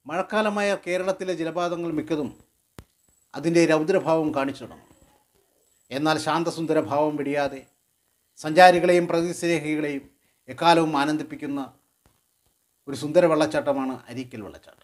മഴക്കാലമായ കേരളത്തിലെ ജലപാതങ്ങൾ മിക്കതും അതിൻ്റെ രൗദ്രഭാവം കാണിച്ചു തുടങ്ങും എന്നാൽ ശാന്തസുന്ദര ഭാവം വെടിയാതെ സഞ്ചാരികളെയും പ്രതിസ്നേഹികളെയും എക്കാലവും ആനന്ദിപ്പിക്കുന്ന ഒരു സുന്ദര വെള്ളച്ചാട്ടമാണ് അരീക്കൽ വെള്ളച്ചാട്ടം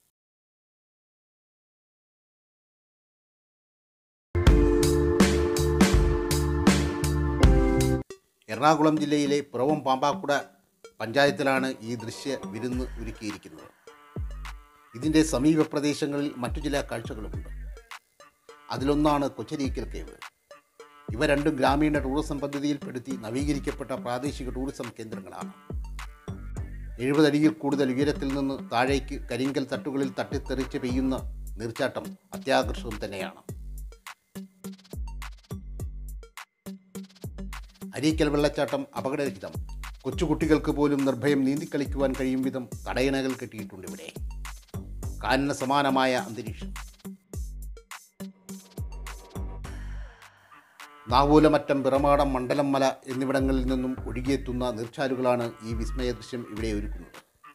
എറണാകുളം ജില്ലയിലെ പുറവം പാമ്പാക്കുട പഞ്ചായത്തിലാണ് ഈ ദൃശ്യ വിരുന്ന് ഒരുക്കിയിരിക്കുന്നത് ഇതിൻ്റെ സമീപ പ്രദേശങ്ങളിൽ മറ്റു ചില കാഴ്ചകളുമുണ്ട് അതിലൊന്നാണ് കൊച്ചരീക്കൽ കേവ് ഇവ രണ്ടും ഗ്രാമീണ ടൂറിസം പദ്ധതിയിൽപ്പെടുത്തി നവീകരിക്കപ്പെട്ട പ്രാദേശിക ടൂറിസം കേന്ദ്രങ്ങളാണ് എഴുപതടിയിൽ കൂടുതൽ ഉയരത്തിൽ നിന്ന് താഴേക്ക് കരിങ്കൽ തട്ടുകളിൽ തട്ടിത്തെറിച്ച് പെയ്യുന്ന നീർച്ചാട്ടം അത്യാകർഷകം തന്നെയാണ് അരീക്കൽ വെള്ളച്ചാട്ടം അപകടരഹിതം കൊച്ചുകുട്ടികൾക്ക് പോലും നിർഭയം നീന്തിക്കളിക്കുവാൻ കഴിയും വിധം തടയണകൾ കെട്ടിയിട്ടുണ്ട് ഇവിടെ കാലിന് സമാനമായ അന്തരീക്ഷം നാവൂലമറ്റം പിറമാടം മണ്ഡലം മല എന്നിവിടങ്ങളിൽ നിന്നും ഒഴുകിയെത്തുന്ന നീർച്ചാലുകളാണ് ഈ വിസ്മയ ദൃശ്യം ഇവിടെ ഒരുക്കുന്നത്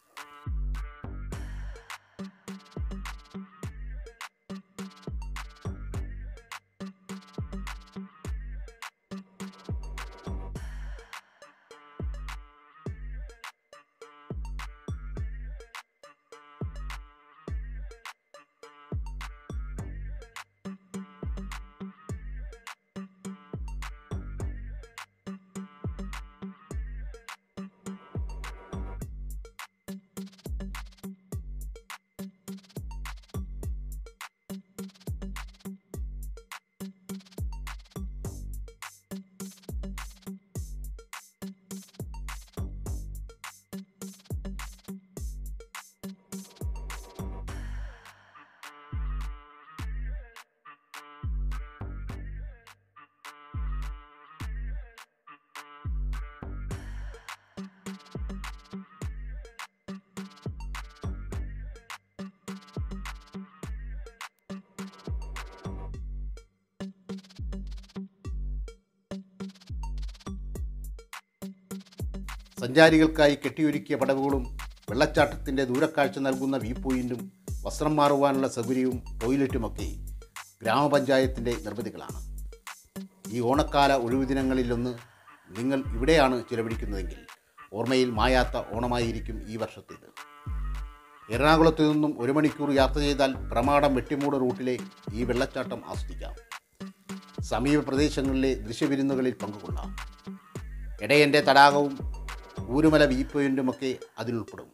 സഞ്ചാരികൾക്കായി കെട്ടിയൊരുക്കിയ പടവുകളും വെള്ളച്ചാട്ടത്തിൻ്റെ ദൂരക്കാഴ്ച നൽകുന്ന വ്യൂ പോയിൻറ്റും വസ്ത്രം മാറുവാനുള്ള സൗകര്യവും ടോയ്ലറ്റുമൊക്കെ ഗ്രാമപഞ്ചായത്തിൻ്റെ നിർമ്മിതികളാണ് ഈ ഓണക്കാല ഒഴിവു ദിനങ്ങളിലൊന്ന് നിങ്ങൾ ഇവിടെയാണ് ചിലവഴിക്കുന്നതെങ്കിൽ ഓർമ്മയിൽ മായാത്ത ഓണമായിരിക്കും ഈ വർഷത്തേത് എറണാകുളത്തു നിന്നും ഒരു മണിക്കൂർ യാത്ര ചെയ്താൽ പ്രമാടം വെട്ടിമൂട് റൂട്ടിലെ ഈ വെള്ളച്ചാട്ടം ആസ്വദിക്കാം സമീപ പ്രദേശങ്ങളിലെ ദൃശ്യവിരുന്നുകളിൽ പങ്കുകൊള്ളാം ഇടയൻ്റെ തടാകവും ഊരുമല വ്യൂ പോയിൻറ്റുമൊക്കെ അതിലുൾപ്പെടും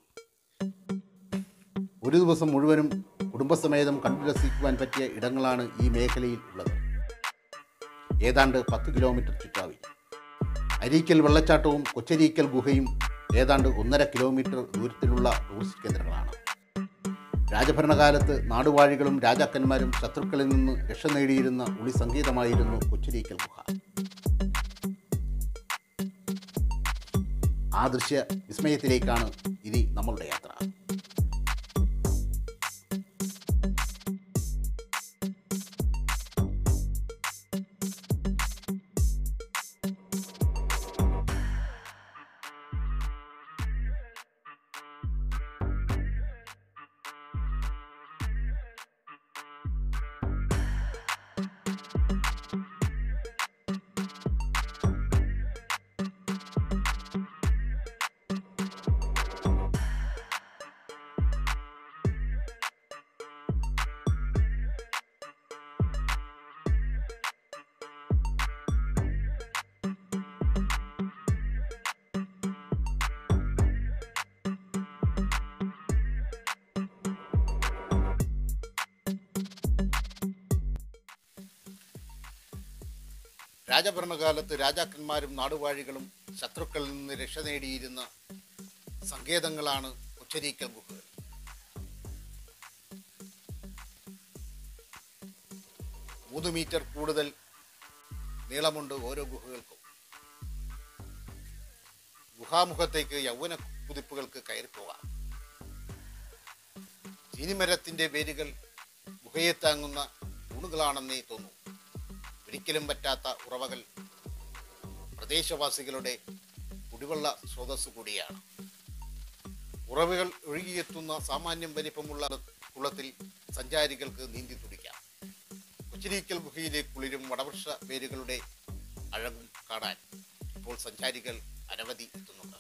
ഒരു ദിവസം മുഴുവനും കുടുംബസമേതം കണ്ടു രസിക്കുവാൻ പറ്റിയ ഇടങ്ങളാണ് ഈ മേഖലയിൽ ഉള്ളത് ഏതാണ്ട് പത്ത് കിലോമീറ്റർ ചുറ്റാവിൽ അരീക്കൽ വെള്ളച്ചാട്ടവും കൊച്ചരീക്കൽ ഗുഹയും ഏതാണ്ട് ഒന്നര കിലോമീറ്റർ ദൂരത്തിലുള്ള ടൂറിസ്റ്റ് കേന്ദ്രങ്ങളാണ് രാജഭരണകാലത്ത് നാടുവാഴികളും രാജാക്കന്മാരും ശത്രുക്കളിൽ നിന്ന് രക്ഷ നേടിയിരുന്ന ഉളി സംഗീതമായിരുന്നു കൊച്ചരീക്കൽ ഗുഹ ആ ദൃശ്യ വിസ്മയത്തിലേക്കാണ് ഇനി നമ്മളുടെ യാത്ര രാജഭരണകാലത്ത് രാജാക്കന്മാരും നാടുവാഴികളും ശത്രുക്കളിൽ നിന്ന് രക്ഷ നേടിയിരുന്ന സങ്കേതങ്ങളാണ് കൊച്ചരീക്കൽ ഗുഹകൾ മൂന്ന് മീറ്റർ കൂടുതൽ നീളമുണ്ട് ഓരോ ഗുഹകൾക്കും ഗുഹാമുഖത്തേക്ക് യൗവന കുതിപ്പുകൾക്ക് കയറിപ്പോകാം ചീനിമരത്തിന്റെ വേരുകൾ ഗുഹയെ താങ്ങുന്ന തൂണുകളാണെന്നേ തോന്നൂ ഒരിക്കലും പറ്റാത്ത ഉറവകൾ പ്രദേശവാസികളുടെ കുടിവെള്ള സ്രോതസ് കൂടിയാണ് ഉറവുകൾ ഒഴുകിയെത്തുന്ന സാമാന്യം വലിപ്പമുള്ള കുളത്തിൽ സഞ്ചാരികൾക്ക് നീന്തി തുടിക്കാം കൊച്ചിരിക്കൽ ഗുഹയിലെ കുളിരും വടവൃക്ഷ വേരുകളുടെ അഴകും കാണാൻ ഇപ്പോൾ സഞ്ചാരികൾ അനവധി എത്തുന്നു